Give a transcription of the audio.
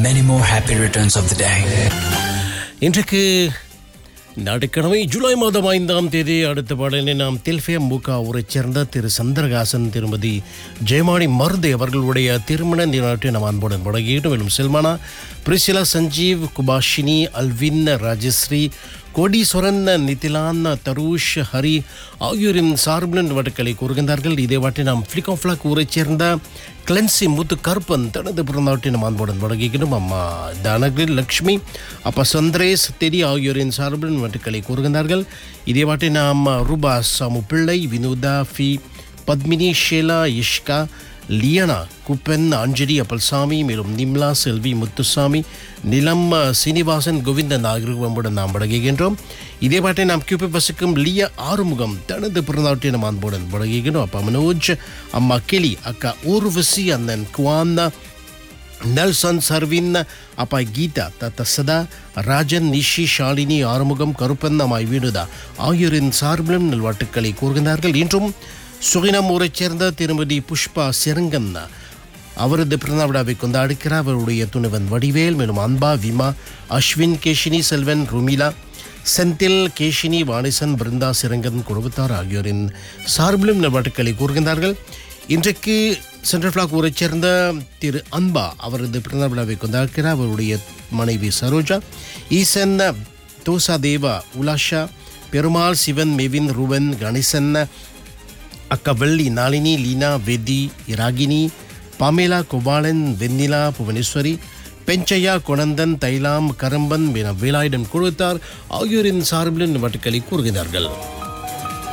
many more happy returns of the day. இன்றைக்கு நடுக்கிழமை ஜூலை மாதம் ஐந்தாம் தேதி அடுத்த பாடலினை நாம் தில்ஃபியம் மூகா ஊரைச் சேர்ந்த திரு சந்திரகாசன் திருமதி ஜெயமாணி மருது அவர்களுடைய திருமண நிகழ்ச்சி நாம் அன்புடன் முடங்கிட்டு மேலும் செல்மானா பிரிசிலா சஞ்சீவ் குபாஷினி அல்வின் ராஜஸ்ரீ கோடீஸ்வரன் நிதிலான் தருஷ் ஹரி ஆகியோரின் சார்புடன் வட்டுக்களை கூறுகின்றார்கள் இதே வாட்டி நாம் ஃப்ளிகோ ஃப்ளாக் ஊரைச் சேர்ந்த கிளென்சி முத்து கருப்பன் தனது பிறந்தநாட்டை நம் அன்புடன் வழங்குகிறோம் அம்மா தனகிரி லக்ஷ்மி அப்பா சந்திரேஷ் தெரி ஆகியோரின் சார்புடன் வட்டுக்களை கூறுகின்றார்கள் இதே வாட்டி நாம் ரூபா சாமு பிள்ளை வினோதா ஃபி பத்மினி ஷேலா இஷ்கா லியனா குப்பன் அஞ்சலி அப்பல்சாமி மேலும் நிம்லா செல்வி முத்துசாமி நிலம் சீனிவாசன் கோவிந்தன் ஆகியோருடன் நாம் வழங்குகின்றோம் இதே பாட்டை நாம் கியூபி பசுக்கும் லிய ஆறுமுகம் தனது பிறந்தாட்டை நாம் அன்புடன் வழங்குகின்றோம் அப்பா மனோஜ் அம்மா கிளி அக்கா ஊர்வசி அண்ணன் குவான்னா நெல்சன் சர்வின் அப்பா கீதா தத்த சதா ராஜன் நிஷி ஷாலினி ஆறுமுகம் கருப்பன் அம்மாய் வீடுதா ஆகியோரின் சார்பிலும் நல்வாட்டுக்களை கூறுகின்றார்கள் இன்றும் சுகினம் ஊரைச் சேர்ந்த திருமதி புஷ்பா சிறங்கன் அவரது பிறந்த விழாவை கொண்டாடுக்கிறார் அவருடைய துணிவன் வடிவேல் மேலும் அன்பா விமா அஸ்வின் கேஷினி செல்வன் ருமிலா செந்தில் கேஷினி வாணிசன் பிருந்தா சிறங்கன் குடும்பத்தார் ஆகியோரின் சார்பிலும் நல்வாட்டுக்களை கூறுகின்றார்கள் இன்றைக்கு சென்ட்ரல் ஃபிளாக் ஊரைச் சேர்ந்த திரு அன்பா அவரது பிறந்த விழாவை கொண்டாடுகிறார் அவருடைய மனைவி சரோஜா ஈசன் தோசா தேவா உலாஷா பெருமாள் சிவன் மெவின் ரூபன் கணேசன் அக்கா வெள்ளி நாளினி லீனா வெதி ராகினி பாமேலா குபாலன் வெண்ணிலா புவனேஸ்வரி பெஞ்சையா குணந்தன் தைலாம் கரம்பன் என வேலாயுடன் குழுத்தார் ஆகியோரின் சார்பில் வட்டுக்களை கூறுகிறார்கள்